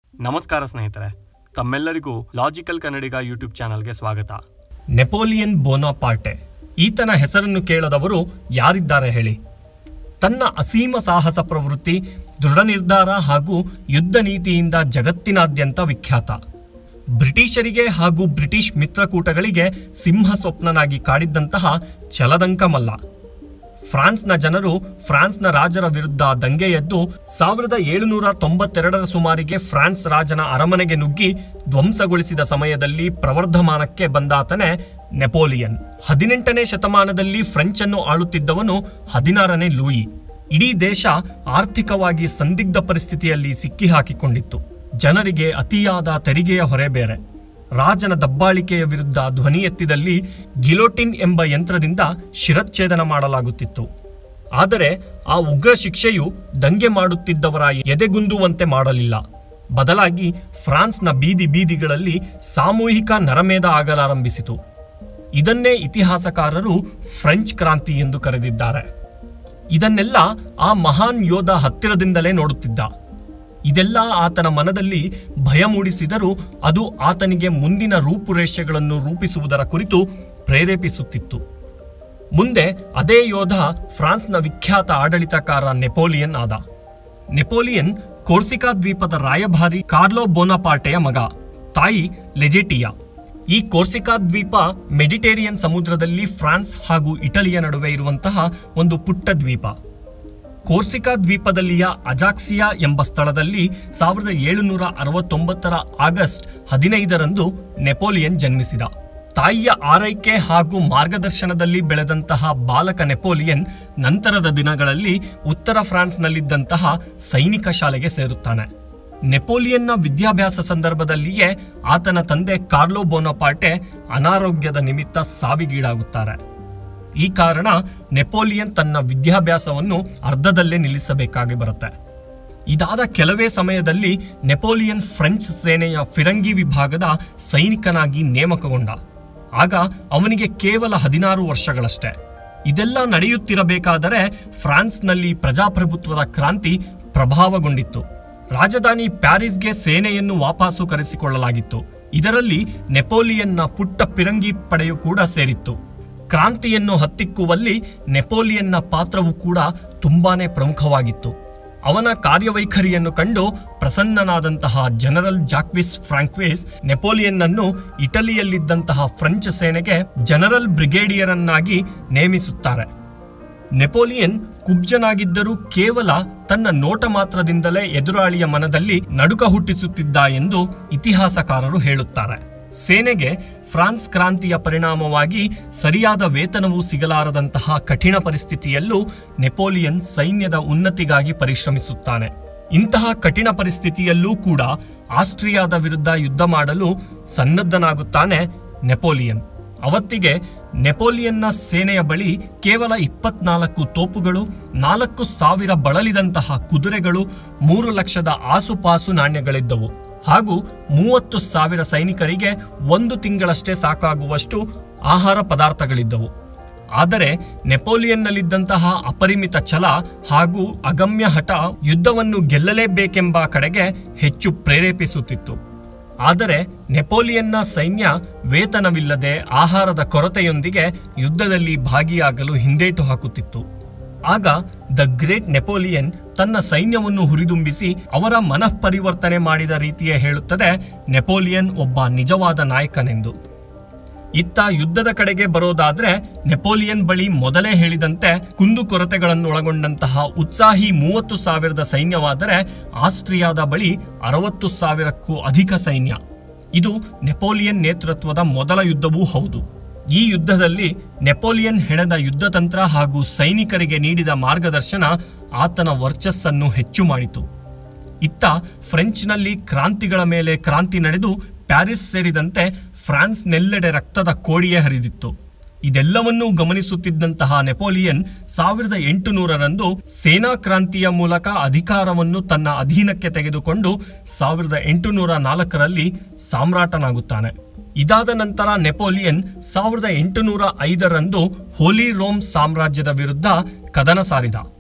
ನಮಸ್ಕಾರ ಸ್ನೇಹಿತರೆ ತಮ್ಮೆಲ್ಲರಿಗೂ ಲಾಜಿಕಲ್ ಕನ್ನಡಿಗ ಯೂಟ್ಯೂಬ್ ಚಾನಲ್ಗೆ ಸ್ವಾಗತ ನೆಪೋಲಿಯನ್ ಬೋನಾಪಾರ್ಟೆ ಈತನ ಹೆಸರನ್ನು ಕೇಳದವರು ಯಾರಿದ್ದಾರೆ ಹೇಳಿ ತನ್ನ ಅಸೀಮ ಸಾಹಸ ಪ್ರವೃತ್ತಿ ದೃಢ ನಿರ್ಧಾರ ಹಾಗೂ ಯುದ್ಧ ನೀತಿಯಿಂದ ಜಗತ್ತಿನಾದ್ಯಂತ ವಿಖ್ಯಾತ ಬ್ರಿಟಿಷರಿಗೆ ಹಾಗೂ ಬ್ರಿಟಿಷ್ ಮಿತ್ರಕೂಟಗಳಿಗೆ ಸಿಂಹ ಸ್ವಪ್ನನಾಗಿ ಕಾಡಿದ್ದಂತಹ ಛಲದಂಕ ಮಲ್ಲ ಫ್ರಾನ್ಸ್ನ ಜನರು ಫ್ರಾನ್ಸ್ನ ರಾಜರ ವಿರುದ್ಧ ದಂಗೆ ಎದ್ದು ಸಾವಿರದ ಏಳುನೂರ ತೊಂಬತ್ತೆರಡರ ಸುಮಾರಿಗೆ ಫ್ರಾನ್ಸ್ ರಾಜನ ಅರಮನೆಗೆ ನುಗ್ಗಿ ಧ್ವಂಸಗೊಳಿಸಿದ ಸಮಯದಲ್ಲಿ ಪ್ರವರ್ಧಮಾನಕ್ಕೆ ಬಂದಾತನೇ ನೆಪೋಲಿಯನ್ ಹದಿನೆಂಟನೇ ಶತಮಾನದಲ್ಲಿ ಫ್ರೆಂಚ್ ಅನ್ನು ಆಳುತ್ತಿದ್ದವನು ಹದಿನಾರನೇ ಲೂಯಿ ಇಡೀ ದೇಶ ಆರ್ಥಿಕವಾಗಿ ಸಂದಿಗ್ಧ ಪರಿಸ್ಥಿತಿಯಲ್ಲಿ ಸಿಕ್ಕಿಹಾಕಿಕೊಂಡಿತ್ತು ಜನರಿಗೆ ಅತಿಯಾದ ತೆರಿಗೆಯ ಹೊರೆ ಬೇರೆ ರಾಜನ ದಬ್ಬಾಳಿಕೆಯ ವಿರುದ್ಧ ಧ್ವನಿ ಎತ್ತಿದಲ್ಲಿ ಗಿಲೋಟಿನ್ ಎಂಬ ಯಂತ್ರದಿಂದ ಶಿರಚ್ಛೇದನ ಮಾಡಲಾಗುತ್ತಿತ್ತು ಆದರೆ ಆ ಉಗ್ರ ಶಿಕ್ಷೆಯು ದಂಗೆ ಮಾಡುತ್ತಿದ್ದವರ ಎದೆಗುಂದುವಂತೆ ಮಾಡಲಿಲ್ಲ ಬದಲಾಗಿ ಫ್ರಾನ್ಸ್ನ ಬೀದಿ ಬೀದಿಗಳಲ್ಲಿ ಸಾಮೂಹಿಕ ನರಮೇಧ ಆಗಲಾರಂಭಿಸಿತು ಇದನ್ನೇ ಇತಿಹಾಸಕಾರರು ಫ್ರೆಂಚ್ ಕ್ರಾಂತಿ ಎಂದು ಕರೆದಿದ್ದಾರೆ ಇದನ್ನೆಲ್ಲ ಆ ಮಹಾನ್ ಯೋಧ ಹತ್ತಿರದಿಂದಲೇ ನೋಡುತ್ತಿದ್ದ ಇದೆಲ್ಲ ಆತನ ಮನದಲ್ಲಿ ಭಯ ಮೂಡಿಸಿದರೂ ಅದು ಆತನಿಗೆ ಮುಂದಿನ ರೂಪುರೇಷೆಗಳನ್ನು ರೂಪಿಸುವುದರ ಕುರಿತು ಪ್ರೇರೇಪಿಸುತ್ತಿತ್ತು ಮುಂದೆ ಅದೇ ಯೋಧ ಫ್ರಾನ್ಸ್ನ ವಿಖ್ಯಾತ ಆಡಳಿತಕಾರ ನೆಪೋಲಿಯನ್ ಆದ ನೆಪೋಲಿಯನ್ ಕೋರ್ಸಿಕಾ ದ್ವೀಪದ ರಾಯಭಾರಿ ಕಾರ್ಲೋ ಬೋನಾಪಾರ್ಟೆಯ ಮಗ ತಾಯಿ ಲೆಜೆಟಿಯಾ ಈ ಕೋರ್ಸಿಕಾ ದ್ವೀಪ ಮೆಡಿಟೇರಿಯನ್ ಸಮುದ್ರದಲ್ಲಿ ಫ್ರಾನ್ಸ್ ಹಾಗೂ ಇಟಲಿಯ ನಡುವೆ ಇರುವಂತಹ ಒಂದು ಪುಟ್ಟ ದ್ವೀಪ ಕೋರ್ಸಿಕಾ ದ್ವೀಪದಲ್ಲಿಯ ಅಜಾಕ್ಸಿಯಾ ಎಂಬ ಸ್ಥಳದಲ್ಲಿ ಸಾವಿರದ ಏಳುನೂರ ಅರವತ್ತೊಂಬತ್ತರ ಆಗಸ್ಟ್ ಹದಿನೈದರಂದು ನೆಪೋಲಿಯನ್ ಜನ್ಮಿಸಿದ ತಾಯಿಯ ಆರೈಕೆ ಹಾಗೂ ಮಾರ್ಗದರ್ಶನದಲ್ಲಿ ಬೆಳೆದಂತಹ ಬಾಲಕ ನೆಪೋಲಿಯನ್ ನಂತರದ ದಿನಗಳಲ್ಲಿ ಉತ್ತರ ಫ್ರಾನ್ಸ್ನಲ್ಲಿದ್ದಂತಹ ಸೈನಿಕ ಶಾಲೆಗೆ ಸೇರುತ್ತಾನೆ ನೆಪೋಲಿಯನ್ನ ವಿದ್ಯಾಭ್ಯಾಸ ಸಂದರ್ಭದಲ್ಲಿಯೇ ಆತನ ತಂದೆ ಕಾರ್ಲೋ ಬೋನಪಾರ್ಟೆ ಅನಾರೋಗ್ಯದ ನಿಮಿತ್ತ ಸಾವಿಗೀಡಾಗುತ್ತಾರೆ ಈ ಕಾರಣ ನೆಪೋಲಿಯನ್ ತನ್ನ ವಿದ್ಯಾಭ್ಯಾಸವನ್ನು ಅರ್ಧದಲ್ಲೇ ನಿಲ್ಲಿಸಬೇಕಾಗಿ ಬರುತ್ತೆ ಇದಾದ ಕೆಲವೇ ಸಮಯದಲ್ಲಿ ನೆಪೋಲಿಯನ್ ಫ್ರೆಂಚ್ ಸೇನೆಯ ಫಿರಂಗಿ ವಿಭಾಗದ ಸೈನಿಕನಾಗಿ ನೇಮಕಗೊಂಡ ಆಗ ಅವನಿಗೆ ಕೇವಲ ಹದಿನಾರು ವರ್ಷಗಳಷ್ಟೇ ಇದೆಲ್ಲ ನಡೆಯುತ್ತಿರಬೇಕಾದರೆ ಫ್ರಾನ್ಸ್ನಲ್ಲಿ ಪ್ರಜಾಪ್ರಭುತ್ವದ ಕ್ರಾಂತಿ ಪ್ರಭಾವಗೊಂಡಿತ್ತು ರಾಜಧಾನಿ ಪ್ಯಾರಿಸ್ಗೆ ಸೇನೆಯನ್ನು ವಾಪಸ್ಸು ಕರೆಸಿಕೊಳ್ಳಲಾಗಿತ್ತು ಇದರಲ್ಲಿ ನೆಪೋಲಿಯನ್ನ ಪುಟ್ಟ ಪಿರಂಗಿ ಪಡೆಯು ಕೂಡ ಸೇರಿತ್ತು ಕ್ರಾಂತಿಯನ್ನು ಹತ್ತಿಕ್ಕುವಲ್ಲಿ ನೆಪೋಲಿಯನ್ನ ಪಾತ್ರವು ಕೂಡ ತುಂಬಾನೇ ಪ್ರಮುಖವಾಗಿತ್ತು ಅವನ ಕಾರ್ಯವೈಖರಿಯನ್ನು ಕಂಡು ಪ್ರಸನ್ನನಾದಂತಹ ಜನರಲ್ ಜಾಕ್ವಿಸ್ ಫ್ರಾಂಕ್ವೇಸ್ ನೆಪೋಲಿಯನ್ನನ್ನು ಇಟಲಿಯಲ್ಲಿದ್ದಂತಹ ಫ್ರೆಂಚ್ ಸೇನೆಗೆ ಜನರಲ್ ಬ್ರಿಗೇಡಿಯರನ್ನಾಗಿ ನೇಮಿಸುತ್ತಾರೆ ನೆಪೋಲಿಯನ್ ಕುಬ್ಜನಾಗಿದ್ದರೂ ಕೇವಲ ತನ್ನ ನೋಟ ಮಾತ್ರದಿಂದಲೇ ಎದುರಾಳಿಯ ಮನದಲ್ಲಿ ನಡುಕ ಹುಟ್ಟಿಸುತ್ತಿದ್ದ ಎಂದು ಇತಿಹಾಸಕಾರರು ಹೇಳುತ್ತಾರೆ ಸೇನೆಗೆ ಫ್ರಾನ್ಸ್ ಕ್ರಾಂತಿಯ ಪರಿಣಾಮವಾಗಿ ಸರಿಯಾದ ವೇತನವೂ ಸಿಗಲಾರದಂತಹ ಕಠಿಣ ಪರಿಸ್ಥಿತಿಯಲ್ಲೂ ನೆಪೋಲಿಯನ್ ಸೈನ್ಯದ ಉನ್ನತಿಗಾಗಿ ಪರಿಶ್ರಮಿಸುತ್ತಾನೆ ಇಂತಹ ಕಠಿಣ ಪರಿಸ್ಥಿತಿಯಲ್ಲೂ ಕೂಡ ಆಸ್ಟ್ರಿಯಾದ ವಿರುದ್ಧ ಯುದ್ಧ ಮಾಡಲು ಸನ್ನದ್ಧನಾಗುತ್ತಾನೆ ನೆಪೋಲಿಯನ್ ಅವತ್ತಿಗೆ ನೆಪೋಲಿಯನ್ನ ಸೇನೆಯ ಬಳಿ ಕೇವಲ ಇಪ್ಪತ್ನಾಲ್ಕು ತೋಪುಗಳು ನಾಲ್ಕು ಸಾವಿರ ಬಳಲಿದಂತಹ ಕುದುರೆಗಳು ಮೂರು ಲಕ್ಷದ ಆಸುಪಾಸು ನಾಣ್ಯಗಳಿದ್ದವು ಹಾಗೂ ಮೂವತ್ತು ಸಾವಿರ ಸೈನಿಕರಿಗೆ ಒಂದು ತಿಂಗಳಷ್ಟೇ ಸಾಕಾಗುವಷ್ಟು ಆಹಾರ ಪದಾರ್ಥಗಳಿದ್ದವು ಆದರೆ ನೆಪೋಲಿಯನ್ನಲ್ಲಿದ್ದಂತಹ ಅಪರಿಮಿತ ಛಲ ಹಾಗೂ ಅಗಮ್ಯ ಹಠ ಯುದ್ಧವನ್ನು ಗೆಲ್ಲಲೇಬೇಕೆಂಬ ಕಡೆಗೆ ಹೆಚ್ಚು ಪ್ರೇರೇಪಿಸುತ್ತಿತ್ತು ಆದರೆ ನೆಪೋಲಿಯನ್ನ ಸೈನ್ಯ ವೇತನವಿಲ್ಲದೆ ಆಹಾರದ ಕೊರತೆಯೊಂದಿಗೆ ಯುದ್ಧದಲ್ಲಿ ಭಾಗಿಯಾಗಲು ಹಿಂದೇಟು ಹಾಕುತ್ತಿತ್ತು ಆಗ ದ ಗ್ರೇಟ್ ನೆಪೋಲಿಯನ್ ತನ್ನ ಸೈನ್ಯವನ್ನು ಹುರಿದುಂಬಿಸಿ ಅವರ ಮನಃಪರಿವರ್ತನೆ ಮಾಡಿದ ರೀತಿಯೇ ಹೇಳುತ್ತದೆ ನೆಪೋಲಿಯನ್ ಒಬ್ಬ ನಿಜವಾದ ನಾಯಕನೆಂದು ಇತ್ತ ಯುದ್ಧದ ಕಡೆಗೆ ಬರೋದಾದ್ರೆ ನೆಪೋಲಿಯನ್ ಬಳಿ ಮೊದಲೇ ಹೇಳಿದಂತೆ ಕುಂದುಕೊರತೆಗಳನ್ನು ಒಳಗೊಂಡಂತಹ ಉತ್ಸಾಹಿ ಮೂವತ್ತು ಸಾವಿರದ ಸೈನ್ಯವಾದರೆ ಆಸ್ಟ್ರಿಯಾದ ಬಳಿ ಅರವತ್ತು ಸಾವಿರಕ್ಕೂ ಅಧಿಕ ಸೈನ್ಯ ಇದು ನೆಪೋಲಿಯನ್ ನೇತೃತ್ವದ ಮೊದಲ ಯುದ್ಧವೂ ಹೌದು ಈ ಯುದ್ಧದಲ್ಲಿ ನೆಪೋಲಿಯನ್ ಹೆಣೆದ ಯುದ್ಧತಂತ್ರ ಹಾಗೂ ಸೈನಿಕರಿಗೆ ನೀಡಿದ ಮಾರ್ಗದರ್ಶನ ಆತನ ವರ್ಚಸ್ಸನ್ನು ಹೆಚ್ಚು ಮಾಡಿತು ಇತ್ತ ಫ್ರೆಂಚ್ನಲ್ಲಿ ಕ್ರಾಂತಿಗಳ ಮೇಲೆ ಕ್ರಾಂತಿ ನಡೆದು ಪ್ಯಾರಿಸ್ ಸೇರಿದಂತೆ ಫ್ರಾನ್ಸ್ನೆಲ್ಲೆಡೆ ರಕ್ತದ ಕೋಡಿಯೇ ಹರಿದಿತ್ತು ಇದೆಲ್ಲವನ್ನೂ ಗಮನಿಸುತ್ತಿದ್ದಂತಹ ನೆಪೋಲಿಯನ್ ಸಾವಿರದ ಎಂಟುನೂರರಂದು ಸೇನಾ ಕ್ರಾಂತಿಯ ಮೂಲಕ ಅಧಿಕಾರವನ್ನು ತನ್ನ ಅಧೀನಕ್ಕೆ ತೆಗೆದುಕೊಂಡು ಸಾವಿರದ ಎಂಟುನೂರ ನಾಲ್ಕರಲ್ಲಿ ಸಾಮ್ರಾಟನಾಗುತ್ತಾನೆ ಇದಾದ ನಂತರ ನೆಪೋಲಿಯನ್ ಸಾವಿರದ ಎಂಟುನೂರ ಐದರಂದು ಹೋಲಿ ರೋಮ್ ಸಾಮ್ರಾಜ್ಯದ ವಿರುದ್ಧ ಕದನ ಸಾರಿದ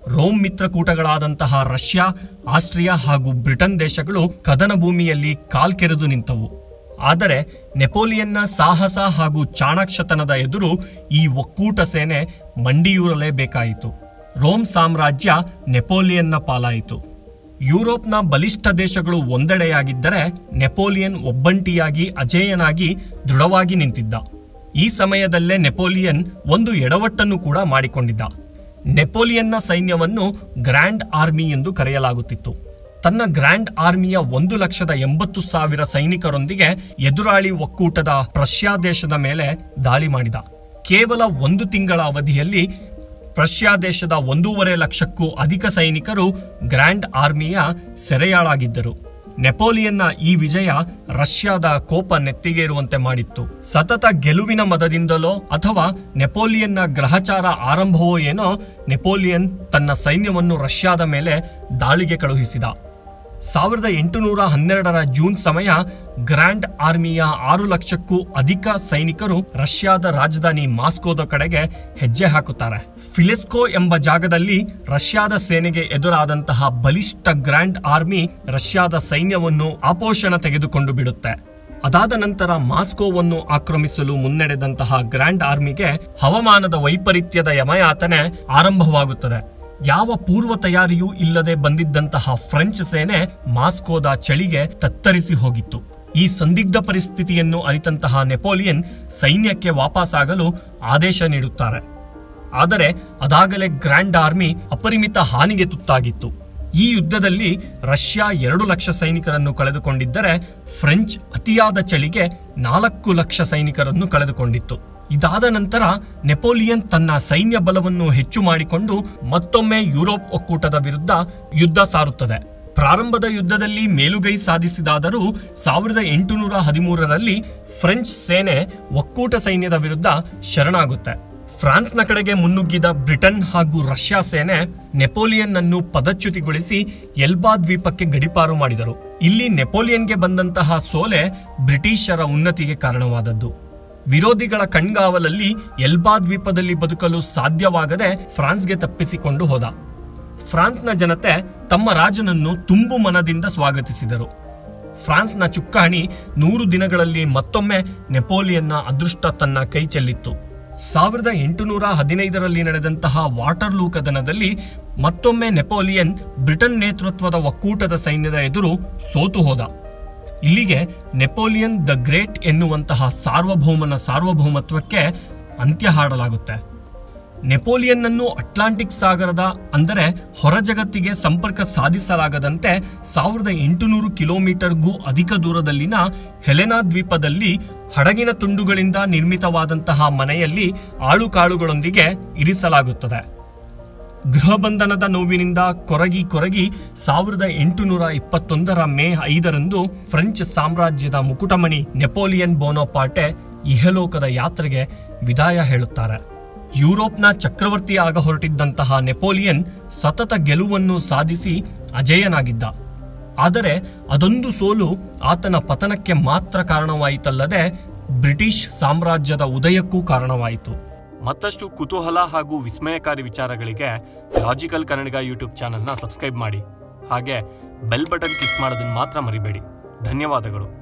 ರೋಮ್ ಮಿತ್ರಕೂಟಗಳಾದಂತಹ ರಷ್ಯಾ ಆಸ್ಟ್ರಿಯಾ ಹಾಗೂ ಬ್ರಿಟನ್ ದೇಶಗಳು ಕದನ ಭೂಮಿಯಲ್ಲಿ ಕಾಲ್ಕೆರೆದು ನಿಂತವು ಆದರೆ ನೆಪೋಲಿಯನ್ನ ಸಾಹಸ ಹಾಗೂ ಚಾಣಾಕ್ಷತನದ ಎದುರು ಈ ಒಕ್ಕೂಟ ಸೇನೆ ಮಂಡಿಯೂರಲೇಬೇಕಾಯಿತು ರೋಮ್ ಸಾಮ್ರಾಜ್ಯ ನೆಪೋಲಿಯನ್ನ ಪಾಲಾಯಿತು ಯುರೋಪ್ನ ಬಲಿಷ್ಠ ದೇಶಗಳು ಒಂದೆಡೆಯಾಗಿದ್ದರೆ ನೆಪೋಲಿಯನ್ ಒಬ್ಬಂಟಿಯಾಗಿ ಅಜೇಯನಾಗಿ ದೃಢವಾಗಿ ನಿಂತಿದ್ದ ಈ ಸಮಯದಲ್ಲೇ ನೆಪೋಲಿಯನ್ ಒಂದು ಎಡವಟ್ಟನ್ನು ಕೂಡ ಮಾಡಿಕೊಂಡಿದ್ದ ನೆಪೋಲಿಯನ್ನ ಸೈನ್ಯವನ್ನು ಗ್ರ್ಯಾಂಡ್ ಆರ್ಮಿ ಎಂದು ಕರೆಯಲಾಗುತ್ತಿತ್ತು ತನ್ನ ಗ್ರ್ಯಾಂಡ್ ಆರ್ಮಿಯ ಒಂದು ಲಕ್ಷದ ಎಂಬತ್ತು ಸಾವಿರ ಸೈನಿಕರೊಂದಿಗೆ ಎದುರಾಳಿ ಒಕ್ಕೂಟದ ಪ್ರಷ್ಯಾ ದೇಶದ ಮೇಲೆ ದಾಳಿ ಮಾಡಿದ ಕೇವಲ ಒಂದು ತಿಂಗಳ ಅವಧಿಯಲ್ಲಿ ಪ್ರಷ್ಯಾ ದೇಶದ ಒಂದೂವರೆ ಲಕ್ಷಕ್ಕೂ ಅಧಿಕ ಸೈನಿಕರು ಗ್ರ್ಯಾಂಡ್ ಆರ್ಮಿಯ ಸೆರೆಯಾಳಾಗಿದ್ದರು ನೆಪೋಲಿಯನ್ನ ಈ ವಿಜಯ ರಷ್ಯಾದ ಕೋಪ ನೆತ್ತಿಗೇರುವಂತೆ ಮಾಡಿತ್ತು ಸತತ ಗೆಲುವಿನ ಮದದಿಂದಲೋ ಅಥವಾ ನೆಪೋಲಿಯನ್ನ ಗ್ರಹಚಾರ ಆರಂಭವೋ ಏನೋ ನೆಪೋಲಿಯನ್ ತನ್ನ ಸೈನ್ಯವನ್ನು ರಷ್ಯಾದ ಮೇಲೆ ದಾಳಿಗೆ ಕಳುಹಿಸಿದ ಸಾವಿರದ ಎಂಟುನೂರ ಹನ್ನೆರಡರ ಜೂನ್ ಸಮಯ ಗ್ರ್ಯಾಂಡ್ ಆರ್ಮಿಯ ಆರು ಲಕ್ಷಕ್ಕೂ ಅಧಿಕ ಸೈನಿಕರು ರಷ್ಯಾದ ರಾಜಧಾನಿ ಮಾಸ್ಕೋದ ಕಡೆಗೆ ಹೆಜ್ಜೆ ಹಾಕುತ್ತಾರೆ ಫಿಲೆಸ್ಕೋ ಎಂಬ ಜಾಗದಲ್ಲಿ ರಷ್ಯಾದ ಸೇನೆಗೆ ಎದುರಾದಂತಹ ಬಲಿಷ್ಠ ಗ್ರ್ಯಾಂಡ್ ಆರ್ಮಿ ರಷ್ಯಾದ ಸೈನ್ಯವನ್ನು ಆಪೋಷಣ ತೆಗೆದುಕೊಂಡು ಬಿಡುತ್ತೆ ಅದಾದ ನಂತರ ಮಾಸ್ಕೋವನ್ನು ಆಕ್ರಮಿಸಲು ಮುನ್ನಡೆದಂತಹ ಗ್ರ್ಯಾಂಡ್ ಆರ್ಮಿಗೆ ಹವಾಮಾನದ ವೈಪರೀತ್ಯದ ಯಮಯಾತನೆ ಆರಂಭವಾಗುತ್ತದೆ ಯಾವ ಪೂರ್ವ ತಯಾರಿಯೂ ಇಲ್ಲದೆ ಬಂದಿದ್ದಂತಹ ಫ್ರೆಂಚ್ ಸೇನೆ ಮಾಸ್ಕೋದ ಚಳಿಗೆ ತತ್ತರಿಸಿ ಹೋಗಿತ್ತು ಈ ಸಂದಿಗ್ಧ ಪರಿಸ್ಥಿತಿಯನ್ನು ಅರಿತಂತಹ ನೆಪೋಲಿಯನ್ ಸೈನ್ಯಕ್ಕೆ ವಾಪಸ್ಸಾಗಲು ಆದೇಶ ನೀಡುತ್ತಾರೆ ಆದರೆ ಅದಾಗಲೇ ಗ್ರ್ಯಾಂಡ್ ಆರ್ಮಿ ಅಪರಿಮಿತ ಹಾನಿಗೆ ತುತ್ತಾಗಿತ್ತು ಈ ಯುದ್ಧದಲ್ಲಿ ರಷ್ಯಾ ಎರಡು ಲಕ್ಷ ಸೈನಿಕರನ್ನು ಕಳೆದುಕೊಂಡಿದ್ದರೆ ಫ್ರೆಂಚ್ ಅತಿಯಾದ ಚಳಿಗೆ ನಾಲ್ಕು ಲಕ್ಷ ಸೈನಿಕರನ್ನು ಕಳೆದುಕೊಂಡಿತ್ತು ಇದಾದ ನಂತರ ನೆಪೋಲಿಯನ್ ತನ್ನ ಸೈನ್ಯ ಬಲವನ್ನು ಹೆಚ್ಚು ಮಾಡಿಕೊಂಡು ಮತ್ತೊಮ್ಮೆ ಯುರೋಪ್ ಒಕ್ಕೂಟದ ವಿರುದ್ಧ ಯುದ್ಧ ಸಾರುತ್ತದೆ ಪ್ರಾರಂಭದ ಯುದ್ಧದಲ್ಲಿ ಮೇಲುಗೈ ಸಾಧಿಸಿದಾದರೂ ಸಾವಿರದ ಎಂಟುನೂರ ಹದಿಮೂರರಲ್ಲಿ ಫ್ರೆಂಚ್ ಸೇನೆ ಒಕ್ಕೂಟ ಸೈನ್ಯದ ವಿರುದ್ಧ ಶರಣಾಗುತ್ತೆ ಫ್ರಾನ್ಸ್ನ ಕಡೆಗೆ ಮುನ್ನುಗ್ಗಿದ ಬ್ರಿಟನ್ ಹಾಗೂ ರಷ್ಯಾ ಸೇನೆ ನೆಪೋಲಿಯನ್ ಅನ್ನು ಪದಚ್ಯುತಿಗೊಳಿಸಿ ಎಲ್ಬಾ ದ್ವೀಪಕ್ಕೆ ಗಡಿಪಾರು ಮಾಡಿದರು ಇಲ್ಲಿ ನೆಪೋಲಿಯನ್ಗೆ ಬಂದಂತಹ ಸೋಲೆ ಬ್ರಿಟಿಷರ ಉನ್ನತಿಗೆ ಕಾರಣವಾದದ್ದು ವಿರೋಧಿಗಳ ಕಣ್ಗಾವಲಲ್ಲಿ ಎಲ್ಬಾ ದ್ವೀಪದಲ್ಲಿ ಬದುಕಲು ಸಾಧ್ಯವಾಗದೆ ಫ್ರಾನ್ಸ್ಗೆ ತಪ್ಪಿಸಿಕೊಂಡು ಹೋದ ಫ್ರಾನ್ಸ್ನ ಜನತೆ ತಮ್ಮ ರಾಜನನ್ನು ತುಂಬು ಮನದಿಂದ ಸ್ವಾಗತಿಸಿದರು ಫ್ರಾನ್ಸ್ನ ಚುಕ್ಕಾಣಿ ನೂರು ದಿನಗಳಲ್ಲಿ ಮತ್ತೊಮ್ಮೆ ನೆಪೋಲಿಯನ್ನ ಅದೃಷ್ಟ ತನ್ನ ಕೈ ಚೆಲ್ಲಿತ್ತು ಸಾವಿರದ ಎಂಟುನೂರ ಹದಿನೈದರಲ್ಲಿ ನಡೆದಂತಹ ವಾಟರ್ಲೂ ಕದನದಲ್ಲಿ ಮತ್ತೊಮ್ಮೆ ನೆಪೋಲಿಯನ್ ಬ್ರಿಟನ್ ನೇತೃತ್ವದ ಒಕ್ಕೂಟದ ಸೈನ್ಯದ ಎದುರು ಸೋತು ಹೋದ ಇಲ್ಲಿಗೆ ನೆಪೋಲಿಯನ್ ದ ಗ್ರೇಟ್ ಎನ್ನುವಂತಹ ಸಾರ್ವಭೌಮನ ಸಾರ್ವಭೌಮತ್ವಕ್ಕೆ ಅಂತ್ಯ ಹಾಡಲಾಗುತ್ತೆ ನೆಪೋಲಿಯನ್ನನ್ನು ಅಟ್ಲಾಂಟಿಕ್ ಸಾಗರದ ಅಂದರೆ ಹೊರ ಜಗತ್ತಿಗೆ ಸಂಪರ್ಕ ಸಾಧಿಸಲಾಗದಂತೆ ಸಾವಿರದ ಎಂಟುನೂರು ಕಿಲೋಮೀಟರ್ಗೂ ಅಧಿಕ ದೂರದಲ್ಲಿನ ಹೆಲೆನಾ ದ್ವೀಪದಲ್ಲಿ ಹಡಗಿನ ತುಂಡುಗಳಿಂದ ನಿರ್ಮಿತವಾದಂತಹ ಮನೆಯಲ್ಲಿ ಆಳುಕಾಳುಗಳೊಂದಿಗೆ ಇರಿಸಲಾಗುತ್ತದೆ ಗೃಹಬಂಧನದ ನೋವಿನಿಂದ ಕೊರಗಿ ಕೊರಗಿ ಸಾವಿರದ ಎಂಟುನೂರ ಇಪ್ಪತ್ತೊಂದರ ಮೇ ಐದರಂದು ಫ್ರೆಂಚ್ ಸಾಮ್ರಾಜ್ಯದ ಮುಕುಟಮಣಿ ನೆಪೋಲಿಯನ್ ಬೋನೋಪಾಟೆ ಇಹಲೋಕದ ಯಾತ್ರೆಗೆ ವಿದಾಯ ಹೇಳುತ್ತಾರೆ ಯುರೋಪ್ನ ಚಕ್ರವರ್ತಿ ಆಗ ಹೊರಟಿದ್ದಂತಹ ನೆಪೋಲಿಯನ್ ಸತತ ಗೆಲುವನ್ನು ಸಾಧಿಸಿ ಅಜೇಯನಾಗಿದ್ದ ಆದರೆ ಅದೊಂದು ಸೋಲು ಆತನ ಪತನಕ್ಕೆ ಮಾತ್ರ ಕಾರಣವಾಯಿತಲ್ಲದೆ ಬ್ರಿಟಿಷ್ ಸಾಮ್ರಾಜ್ಯದ ಉದಯಕ್ಕೂ ಕಾರಣವಾಯಿತು ಮತ್ತಷ್ಟು ಕುತೂಹಲ ಹಾಗೂ ವಿಸ್ಮಯಕಾರಿ ವಿಚಾರಗಳಿಗೆ ಲಾಜಿಕಲ್ ಕನ್ನಡಿಗ ಯೂಟ್ಯೂಬ್ ಚಾನಲ್ನ ಸಬ್ಸ್ಕ್ರೈಬ್ ಮಾಡಿ ಹಾಗೆ ಬೆಲ್ ಬಟನ್ ಕ್ಲಿಕ್ ಮಾಡೋದನ್ನ ಮಾತ್ರ ಮರಿಬೇಡಿ ಧನ್ಯವಾದಗಳು